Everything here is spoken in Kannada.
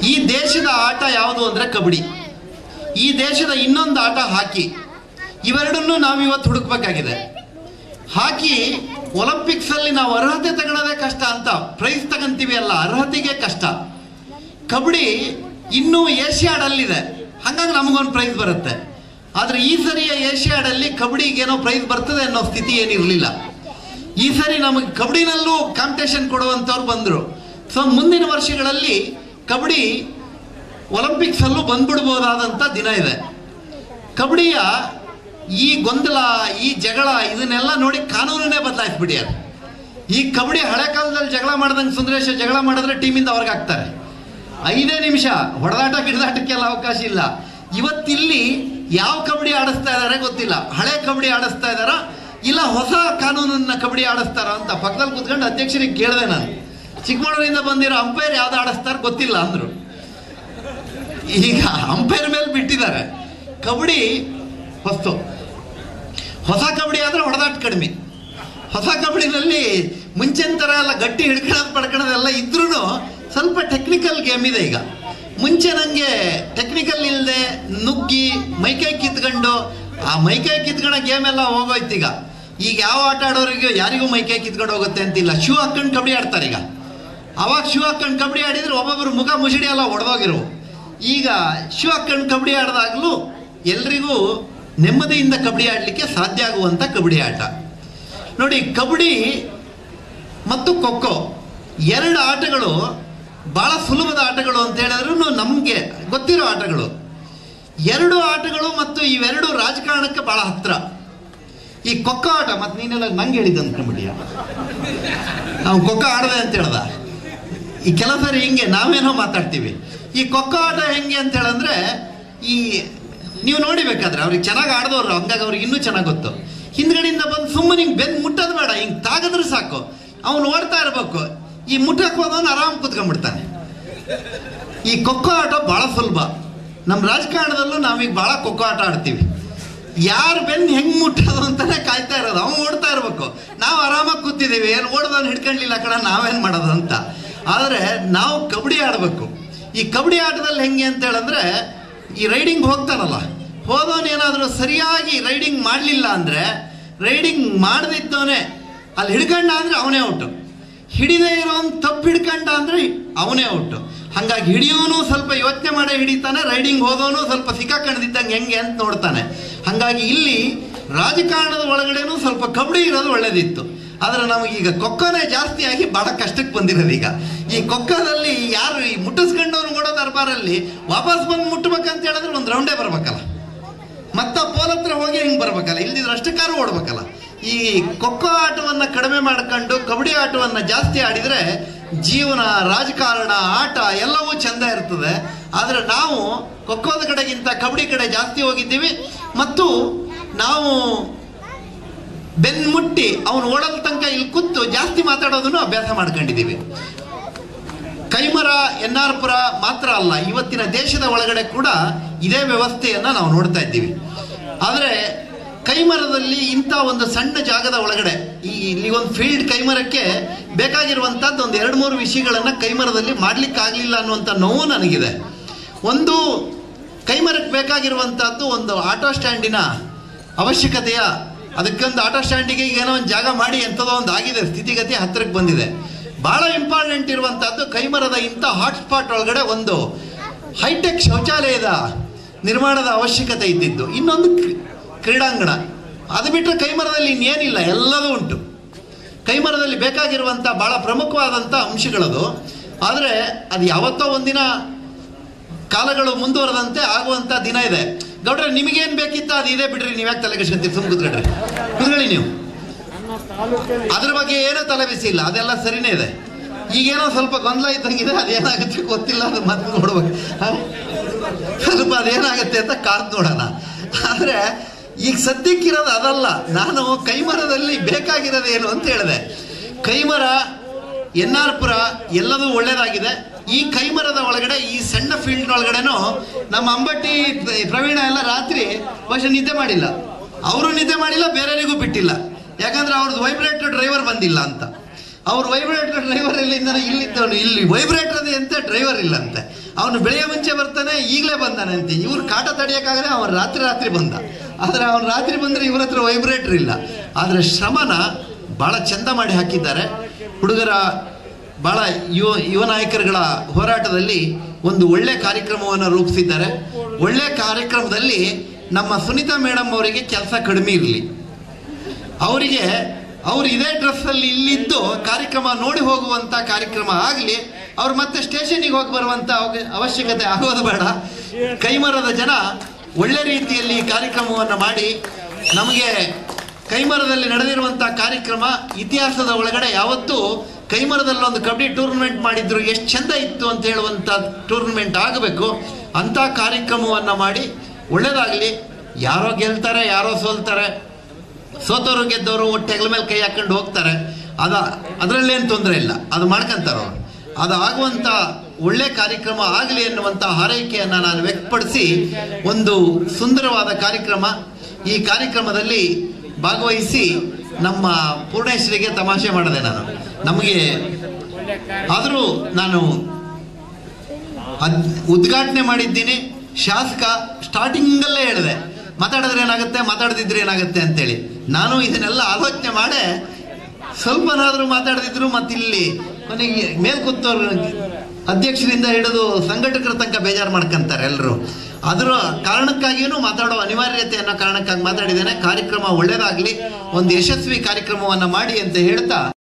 ಈ ದೇಶದ ಆಟ ಯಾವುದು ಅಂದರೆ ಕಬಡ್ಡಿ ಈ ದೇಶದ ಇನ್ನೊಂದು ಆಟ ಹಾಕಿ ಇವೆರಡನ್ನೂ ನಾವು ಇವತ್ತು ಹುಡುಕ್ಬೇಕಾಗಿದೆ ಹಾಕಿ ಒಲಿಂಪಿಕ್ಸಲ್ಲಿ ನಾವು ಅರ್ಹತೆ ತಗೊಳ್ಳೋದೇ ಕಷ್ಟ ಅಂತ ಪ್ರೈಸ್ ತಗೊಂತೀವಿ ಅಲ್ಲ ಅರ್ಹತೆಗೆ ಕಷ್ಟ ಕಬಡ್ಡಿ ಇನ್ನೂ ಏಷ್ಯಾಡಲ್ಲಿದೆ ಹಾಗಾಗಿ ನಮಗೊಂದು ಪ್ರೈಸ್ ಬರುತ್ತೆ ಆದರೆ ಈ ಸರಿಯ ಏಷ್ಯಾಡಲ್ಲಿ ಕಬಡ್ಡಿಗೆ ಏನೋ ಪ್ರೈಸ್ ಬರ್ತದೆ ಅನ್ನೋ ಸ್ಥಿತಿ ಏನಿರಲಿಲ್ಲ ಈ ಸರಿ ನಮಗೆ ಕಬಡ್ಡಿನಲ್ಲೂ ಕಾಂಪಿಟೇಷನ್ ಕೊಡುವಂಥವ್ರು ಬಂದರು ಸೊ ಮುಂದಿನ ವರ್ಷಗಳಲ್ಲಿ ಕಬಡ್ಡಿ ಒಲಿಂಪಿಕ್ಸಲ್ಲೂ ಬಂದ್ಬಿಡ್ಬೋದಾದಂಥ ದಿನ ಇದೆ ಕಬಡ್ಡಿಯ ಈ ಗೊಂದಲ ಈ ಜಗಳ ಇದನ್ನೆಲ್ಲ ನೋಡಿ ಕಾನೂನನ್ನೇ ಬದಲಾಯಿಸ್ಬಿಟ್ಯಾರ ಈ ಕಬಡ್ಡಿ ಹಳೆ ಕಾಲದಲ್ಲಿ ಜಗಳ ಮಾಡ್ದಂಗೆ ಸುಂದರೇಶ ಜಗಳ ಮಾಡಿದ್ರೆ ಟೀಮಿಂದ ಅವ್ರಿಗೆ ಹಾಕ್ತಾರೆ ಐದೇ ನಿಮಿಷ ಹೊಡೆದಾಟ ಗಿಡದಾಟಕ್ಕೆಲ್ಲ ಅವಕಾಶ ಇಲ್ಲ ಇವತ್ತಿಲ್ಲಿ ಯಾವ ಕಬಡ್ಡಿ ಆಡಿಸ್ತಾ ಇದ್ದಾರೆ ಗೊತ್ತಿಲ್ಲ ಹಳೆ ಕಬಡ್ಡಿ ಆಡಿಸ್ತಾ ಇದ್ದಾರಾ ಇಲ್ಲ ಹೊಸ ಕಾನೂನನ್ನ ಕಬಡ್ಡಿ ಆಡಿಸ್ತಾರ ಅಂತ ಪಕ್ಕದಲ್ಲಿ ಕೂತ್ಕೊಂಡು ಅಧ್ಯಕ್ಷರಿಗೆ ಕೇಳಿದೆ ನಾನು ಚಿಕ್ಕಮಗಳೂರಿಂದ ಬಂದಿರೋ ಅಂಪೈರ್ ಯಾವ್ದು ಆಡಿಸ್ತಾರ ಗೊತ್ತಿಲ್ಲ ಅಂದ್ರು ಈಗ ಅಂಪೈರ್ ಮೇಲೆ ಬಿಟ್ಟಿದ್ದಾರೆ ಕಬಡ್ಡಿ ಹೊಸ್ತು ಹೊಸ ಕಬಡ್ಡಿ ಆದರೆ ಹೊಡೆದಾಟ ಕಡಿಮೆ ಹೊಸ ಕಬಡ್ಡಿನಲ್ಲಿ ಮುಂಚಿನ ಥರ ಎಲ್ಲ ಗಟ್ಟಿ ಹಿಡ್ಕೊಳ್ಳೋದು ಪಡ್ಕೊಳ್ಳೋದೆಲ್ಲ ಇದ್ರೂ ಸ್ವಲ್ಪ ಟೆಕ್ನಿಕಲ್ ಗೇಮ್ ಇದೆ ಈಗ ಮುಂಚೆ ನನಗೆ ಟೆಕ್ನಿಕಲ್ ಇಲ್ಲದೆ ನುಗ್ಗಿ ಮೈಕೈ ಕಿತ್ಕೊಂಡು ಆ ಮೈಕೈ ಕಿತ್ಕೊಳ್ಳೋ ಗೇಮ್ ಎಲ್ಲ ಹೋಗೋಯ್ತು ಈಗ ಈಗ ಯಾವ ಆಟ ಆಡೋರಿಗೆ ಯಾರಿಗೂ ಮೈಕೈ ಕಿತ್ಕೊಂಡು ಹೋಗುತ್ತೆ ಅಂತಿಲ್ಲ ಶೂ ಹಾಕೊಂಡು ಕಬಡ್ಡಿ ಆಡ್ತಾರೆ ಈಗ ಅವಾಗ ಶೂ ಹಾಕೊಂಡು ಕಬಡ್ಡಿ ಆಡಿದ್ರೆ ಒಬ್ಬೊಬ್ಬರು ಮುಖ ಮುಸುಡಿ ಎಲ್ಲ ಒಡೆದೋಗಿರು ಈಗ ಶೂ ಹಾಕೊಂಡು ಕಬಡ್ಡಿ ಆಡಿದಾಗಲೂ ಎಲ್ರಿಗೂ ನೆಮ್ಮದಿಯಿಂದ ಕಬಡ್ಡಿ ಆಡಲಿಕ್ಕೆ ಸಾಧ್ಯ ಆಗುವಂಥ ಕಬಡ್ಡಿ ಆಟ ನೋಡಿ ಕಬಡ್ಡಿ ಮತ್ತು ಖೋಖೋ ಎರಡು ಆಟಗಳು ಭಾಳ ಸುಲಭದ ಆಟಗಳು ಅಂತ ಹೇಳಿದ್ರು ನಮಗೆ ಗೊತ್ತಿರೋ ಆಟಗಳು ಎರಡು ಆಟಗಳು ಮತ್ತು ಇವೆರಡು ರಾಜಕಾರಣಕ್ಕೆ ಭಾಳ ಹತ್ರ ಈ ಖೋಖೋ ಆಟ ಮತ್ತು ನೀನೆಲ್ಲ ನಂಗೆ ಹೇಳಿದ್ದ ಅನ್ಕೊಂಡ್ಬಿಟ್ಟಿಯ ನಾವು ಖೋಖೋ ಆಡದೆ ಅಂತ ಹೇಳ್ದ ಈ ಕೆಲಸ ಸರಿ ಹಿಂಗೆ ನಾವೇನೋ ಮಾತಾಡ್ತೀವಿ ಈ ಖೋಖೋ ಆಟ ಹೆಂಗೆ ಅಂತ ಹೇಳಂದ್ರೆ ಈ ನೀವು ನೋಡಿಬೇಕಾದ್ರೆ ಅವ್ರಿಗೆ ಚೆನ್ನಾಗಿ ಆಡ್ದವ್ರು ಹಂಗಾಗಿ ಅವ್ರಿಗೆ ಇನ್ನೂ ಚೆನ್ನಾಗಿ ಗೊತ್ತು ಹಿಂದ್ಗಡೆಯಿಂದ ಬಂದು ಸುಮ್ಮನೆ ಹಿಂಗೆ ಬೆನ್ನು ಮುಟ್ಟೋದು ಬೇಡ ಹಿಂಗೆ ತಾಗದ್ರೆ ಸಾಕು ಅವ್ನು ಓಡ್ತಾ ಇರ್ಬೇಕು ಈ ಮುಟ್ಟಕ್ಕೆ ಹೋದವನು ಆರಾಮ್ ಕೂತ್ಕೊಂಡ್ಬಿಡ್ತಾನೆ ಈ ಖೋಖೋ ಆಟ ಭಾಳ ಸುಲಭ ನಮ್ಮ ರಾಜಕಾರಣದಲ್ಲೂ ನಾವೀಗ ಭಾಳ ಖೋಖೋ ಆಟ ಆಡ್ತೀವಿ ಯಾರು ಬೆನ್ನು ಹೆಂಗ್ ಮುಟ್ಟೋದು ಅಂತಾನೆ ಕಾಯ್ತಾ ಇರೋದು ಅವ್ನು ಓಡ್ತಾ ಇರ್ಬೇಕು ನಾವು ಆರಾಮಾಗಿ ಕೂತಿದ್ದೀವಿ ಏನು ಓಡ್ದವ್ನು ಹಿಡ್ಕೊಂಡಿಲ್ಲ ಕಣ ನಾವೇನು ಮಾಡೋದು ಅಂತ ಆದರೆ ನಾವು ಕಬಡ್ಡಿ ಆಡಬೇಕು ಈ ಕಬಡ್ಡಿ ಆಟದಲ್ಲಿ ಹೆಂಗೆ ಅಂತ ಹೇಳಂದ್ರೆ ಈ ರೈಡಿಂಗ್ ಹೋಗ್ತಾನಲ್ಲ ಹೋದವನು ಏನಾದರೂ ಸರಿಯಾಗಿ ರೈಡಿಂಗ್ ಮಾಡಲಿಲ್ಲ ಅಂದರೆ ರೈಡಿಂಗ್ ಮಾಡದಿದ್ದವನೇ ಅಲ್ಲಿ ಹಿಡ್ಕಂಡ ಅಂದರೆ ಅವನೇ ಔಟು ಹಿಡಿದೇ ಇರೋನ್ ತಪ್ಪು ಹಿಡ್ಕಂಡ ಅಂದರೆ ಅವನೇ ಔಟು ಹಾಗಾಗಿ ಹಿಡಿಯೋನು ಸ್ವಲ್ಪ ಯೋಚನೆ ಮಾಡೇ ಹಿಡಿತಾನೆ ರೈಡಿಂಗ್ ಹೋದವನು ಸ್ವಲ್ಪ ಸಿಕ್ಕಾಕೊಂಡಿದ್ದಂಗೆ ಹೆಂಗೆ ಅಂತ ನೋಡ್ತಾನೆ ಹಾಗಾಗಿ ಇಲ್ಲಿ ರಾಜಕಾರಣದ ಒಳಗಡೆನೂ ಸ್ವಲ್ಪ ಕಬಡ್ಡಿ ಇರೋದು ಒಳ್ಳೇದಿತ್ತು ಆದರೆ ನಮಗೀಗ ಕೊಕ್ಕನೇ ಜಾಸ್ತಿ ಆಗಿ ಭಾಳ ಕಷ್ಟಕ್ಕೆ ಬಂದಿರೋದು ಈಗ ಈ ಕೊಕ್ಕದಲ್ಲಿ ಯಾರು ಈ ಮುಟ್ಟಿಸ್ಕೊಂಡವ್ನು ಕೂಡ ದರ್ಬಾರಲ್ಲಿ ವಾಪಸ್ ಬಂದು ಮುಟ್ಟಬೇಕಂತ ಹೇಳಿದ್ರೆ ಒಂದು ರೌಂಡೇ ಬರ್ಬೇಕಲ್ಲ ಮತ್ತ ಪೋಲ್ ಹತ್ರ ಹೋಗಿ ಹಿಂಗೆ ಬರ್ಬೇಕಲ್ಲ ಇಲ್ದಿದ್ರೆ ಅಷ್ಟಕ್ಕಾರು ಓಡ್ಬೇಕಲ್ಲ ಈ ಖೋಖೋ ಆಟವನ್ನು ಕಡಿಮೆ ಮಾಡ್ಕೊಂಡು ಕಬಡ್ಡಿ ಆಟವನ್ನು ಜಾಸ್ತಿ ಆಡಿದರೆ ಜೀವನ ರಾಜಕಾರಣ ಆಟ ಎಲ್ಲವೂ ಚೆಂದ ಇರ್ತದೆ ಆದರೆ ನಾವು ಖೋಖೋದ ಕಡೆಗಿಂತ ಕಬಡ್ಡಿ ಕಡೆ ಜಾಸ್ತಿ ಹೋಗಿದ್ದೀವಿ ಮತ್ತು ನಾವು ಬೆನ್ಮುಟ್ಟಿ ಅವನು ಓಡಲ್ ತನಕ ಇಲ್ಲಿ ಕೂತು ಜಾಸ್ತಿ ಮಾತಾಡೋದನ್ನು ಅಭ್ಯಾಸ ಮಾಡ್ಕೊಂಡಿದ್ದೀವಿ ಕೈಮರ ಎನ್ ಆರ್ ಪುರ ಮಾತ್ರ ಅಲ್ಲ ಇವತ್ತಿನ ದೇಶದ ಒಳಗಡೆ ಕೂಡ ಇದೇ ವ್ಯವಸ್ಥೆಯನ್ನು ನಾವು ನೋಡ್ತಾ ಇದ್ದೀವಿ ಆದರೆ ಕೈಮರದಲ್ಲಿ ಇಂಥ ಒಂದು ಸಣ್ಣ ಜಾಗದ ಒಳಗಡೆ ಈ ಇಲ್ಲಿ ಒಂದು ಫೀಲ್ಡ್ ಕೈಮರಕ್ಕೆ ಬೇಕಾಗಿರುವಂಥದ್ದು ಒಂದು ಎರಡು ಮೂರು ವಿಷಯಗಳನ್ನು ಕೈಮರದಲ್ಲಿ ಮಾಡಲಿಕ್ಕಾಗಲಿಲ್ಲ ಅನ್ನುವಂಥ ನೋವು ನನಗಿದೆ ಒಂದು ಕೈಮರಕ್ಕೆ ಬೇಕಾಗಿರುವಂಥದ್ದು ಒಂದು ಆಟೋ ಸ್ಟ್ಯಾಂಡಿನ ಅವಶ್ಯಕತೆಯ ಅದಕ್ಕೊಂದು ಆಟೋ ಸ್ಟ್ಯಾಂಡಿಗೆ ಈಗ ಏನೋ ಒಂದು ಜಾಗ ಮಾಡಿ ಎಂಥದೋ ಒಂದು ಆಗಿದೆ ಸ್ಥಿತಿಗತಿ ಹತ್ತಿರಕ್ಕೆ ಬಂದಿದೆ ಭಾಳ ಇಂಪಾರ್ಟೆಂಟ್ ಇರುವಂಥದ್ದು ಕೈಮರದ ಇಂಥ ಹಾಟ್ಸ್ಪಾಟ್ ಒಳಗಡೆ ಒಂದು ಹೈಟೆಕ್ ಶೌಚಾಲಯದ ನಿರ್ಮಾಣದ ಅವಶ್ಯಕತೆ ಇದ್ದಿದ್ದು ಇನ್ನೊಂದು ಕ್ರೀ- ಕ್ರೀಡಾಂಗಣ ಅದು ಬಿಟ್ಟರೆ ಕೈಮರದಲ್ಲಿ ಇನ್ನೇನಿಲ್ಲ ಎಲ್ಲದೂ ಉಂಟು ಕೈಮರದಲ್ಲಿ ಬೇಕಾಗಿರುವಂಥ ಭಾಳ ಪ್ರಮುಖವಾದಂಥ ಅಂಶಗಳದು ಆದರೆ ಅದು ಯಾವತ್ತೋ ಒಂದಿನ ಕಾಲಗಳು ಮುಂದುವರೆದಂತೆ ಆಗುವಂಥ ದಿನ ಇದೆ ಗೌಡ್ರೆ ನಿಮಗೇನು ಬೇಕಿತ್ತ ಅದು ಇದೆ ಬಿಡ್ರಿ ನೀವ್ಯಾಕೆ ತಲೆ ಕೆಡ್ಸ್ಕೊಂತೀರಿ ಸುಮ್ ಕೂತ್ಕೊಳ್ರಿ ಕೂತ್ಕೊಳ್ಳಿ ನೀವು ಅದ್ರ ಬಗ್ಗೆ ಏನೂ ತಲೆ ಬಿಸಿ ಇಲ್ಲ ಅದೆಲ್ಲ ಸರಿನೇ ಇದೆ ಈಗೇನೋ ಸ್ವಲ್ಪ ಗೊಂದಲ ಇದ್ದಂಗಿದೆ ಅದೇನಾಗುತ್ತೆ ಗೊತ್ತಿಲ್ಲ ಅದು ಮತ್ತೆ ನೋಡ್ಬೇಕು ಹ? ಸ್ವಲ್ಪ ಅದೇನಾಗುತ್ತೆ ಅಂತ ಕಾದ್ ನೋಡೋಣ ಆದರೆ ಈಗ ಸದ್ಯಕ್ಕಿರೋದು ಅದಲ್ಲ ನಾನು ಕೈಮರದಲ್ಲಿ ಬೇಕಾಗಿರೋದೇನು ಅಂತ ಹೇಳಿದೆ ಕೈಮರ ಎನ್ ಆರ್ ಪುರ ಎಲ್ಲದೂ ಒಳ್ಳೇದಾಗಿದೆ ಈ ಕೈಮರದ ಒಳಗಡೆ ಈ ಸಣ್ಣ ಫೀಲ್ಡ್ ಒಳಗಡೆನೂ ನಮ್ಮ ಅಂಬಟ್ಟಿ ಪ್ರ- ಪ್ರವೀಣ ಎಲ್ಲ ರಾತ್ರಿ ಬಹುಶಃ ನಿದ್ದೆ ಮಾಡಿಲ್ಲ ಅವರು ನಿದ್ದೆ ಮಾಡಿಲ್ಲ ಬೇರೆಯವರಿಗೂ ಬಿಟ್ಟಿಲ್ಲ ಯಾಕಂದ್ರೆ ಅವ್ರದ್ದು ವೈಬ್ರೇಟರ್ ಡ್ರೈವರ್ ಬಂದಿಲ್ಲ ಅಂತ ಅವ್ರು ವೈಬ್ರೇಟರ್ ಡ್ರೈವರ್ ಇಲ್ಲಿಂದ ಇಲ್ಲಿದ್ದವನು ಇಲ್ಲಿ ವೈಬ್ರೇಟರ್ ಅದೇ ಅಂತ ಡ್ರೈವರ್ ಇಲ್ಲ ಅಂತೆ ಅವನು ಬೆಳೆಯ ಮುಂಚೆ ಬರ್ತಾನೆ ಈಗಲೇ ಬಂದಾನೆ ಅಂತ ಇವ್ರು ಕಾಟ ತಡೆಯೋಕ್ಕಾಗದೆ ಅವನು ರಾತ್ರಿ ರಾತ್ರಿ ಬಂದ ಆದರೆ ಅವನು ರಾತ್ರಿ ಬಂದರೆ ಇವ್ರ ಹತ್ರ ವೈಬ್ರೇಟರ್ ಇಲ್ಲ ಆದರೆ ಶ್ರಮನ ಭಾಳ ಚಂದ ಮಾಡಿ ಹಾಕಿದ್ದಾರೆ ಹುಡುಗರ ಭಾಳ ಯುವ ಯುವ ನಾಯಕರುಗಳ ಹೋರಾಟದಲ್ಲಿ ಒಂದು ಒಳ್ಳೆ ಕಾರ್ಯಕ್ರಮವನ್ನು ರೂಪಿಸಿದ್ದಾರೆ ಒಳ್ಳೆ ಕಾರ್ಯಕ್ರಮದಲ್ಲಿ ನಮ್ಮ ಸುನೀತಾ ಮೇಡಮ್ ಅವರಿಗೆ ಕೆಲಸ ಕಡಿಮೆ ಇರಲಿ ಅವರಿಗೆ ಅವ್ರು ಇದೇ ಡ್ರೆಸ್ಸಲ್ಲಿ ಇಲ್ಲಿದ್ದು ಕಾರ್ಯಕ್ರಮ ನೋಡಿ ಹೋಗುವಂಥ ಕಾರ್ಯಕ್ರಮ ಆಗಲಿ ಅವ್ರು ಮತ್ತೆ ಸ್ಟೇಷನಿಗೆ ಹೋಗಿ ಬರುವಂಥ ಅವ- ಅವಶ್ಯಕತೆ ಆಗೋದು ಬೇಡ ಕೈಮರದ ಜನ ಒಳ್ಳೆ ರೀತಿಯಲ್ಲಿ ಕಾರ್ಯಕ್ರಮವನ್ನು ಮಾಡಿ ನಮಗೆ ಕೈಮರದಲ್ಲಿ ನಡೆದಿರುವಂಥ ಕಾರ್ಯಕ್ರಮ ಇತಿಹಾಸದ ಒಳಗಡೆ ಯಾವತ್ತೂ ಕೈಮರದಲ್ಲಿ ಒಂದು ಕಬಡ್ಡಿ ಟೂರ್ನಮೆಂಟ್ ಮಾಡಿದ್ರು ಎಷ್ಟು ಚಂದ ಇತ್ತು ಅಂತ ಹೇಳುವಂಥ ಟೂರ್ನಮೆಂಟ್ ಆಗಬೇಕು ಅಂಥ ಕಾರ್ಯಕ್ರಮವನ್ನು ಮಾಡಿ ಒಳ್ಳೇದಾಗಲಿ ಯಾರೋ ಗೆಲ್ತಾರೆ ಯಾರೋ ಸೋಲ್ತಾರೆ ಸೋತವರು ಗೆದ್ದವರು ಹೊಟ್ಟೆಗಳ ಮೇಲೆ ಕೈ ಹಾಕೊಂಡು ಹೋಗ್ತಾರೆ ಅದ ಅದರಲ್ಲೇನು ತೊಂದರೆ ಇಲ್ಲ ಅದು ಮಾಡ್ಕೊಂತಾರೆ ಅವರು ಅದು ಆಗುವಂಥ ಒಳ್ಳೆ ಕಾರ್ಯಕ್ರಮ ಆಗಲಿ ಎನ್ನುವಂಥ ಹಾರೈಕೆಯನ್ನು ನಾನು ವ್ಯಕ್ತಪಡಿಸಿ ಒಂದು ಸುಂದರವಾದ ಕಾರ್ಯಕ್ರಮ ಈ ಕಾರ್ಯಕ್ರಮದಲ್ಲಿ ಭಾಗವಹಿಸಿ ನಮ್ಮ ಪೂರ್ಣೇಶ್ವರಿಗೆ ತಮಾಷೆ ಮಾಡಿದೆ ನಾನು ನಮಗೆ ಆದರೂ ನಾನು ಅದ್ ಉದ್ಘಾಟನೆ ಮಾಡಿದ್ದೀನಿ ಶಾಸಕ ಸ್ಟಾರ್ಟಿಂಗಲ್ಲೇ ಹೇಳಿದೆ ಮಾತಾಡಿದ್ರೆ ಏನಾಗುತ್ತೆ ಮಾತಾಡದಿದ್ರೆ ಏನಾಗುತ್ತೆ ಅಂತೇಳಿ ನಾನು ಇದನ್ನೆಲ್ಲ ಆಲೋಚನೆ ಮಾಡೇ ಸ್ವಲ್ಪನಾದರೂ ಮಾತಾಡದಿದ್ರು ಮತ್ತಿಲ್ಲಿ ಕೊನೆಗೆ ಮೇಲ್ ಕೂತವ್ರು ಅಧ್ಯಕ್ಷರಿಂದ ಹಿಡಿದು ಸಂಘಟಕರ ತನಕ ಬೇಜಾರು ಮಾಡ್ಕೊಂತಾರೆ ಎಲ್ಲರೂ ಅದರ ಕಾರಣಕ್ಕಾಗಿಯೂ ಮಾತಾಡೋ ಅನಿವಾರ್ಯತೆ ಅನ್ನೋ ಕಾರಣಕ್ಕಾಗಿ ಮಾತಾಡಿದ್ದೇನೆ ಕಾರ್ಯಕ್ರಮ ಒಳ್ಳೇದಾಗಲಿ ಒಂದು ಯಶಸ್ವಿ ಕಾರ್ಯಕ್ರಮವನ್ನು ಮಾಡಿ ಅಂತ ಹೇಳ್ತಾ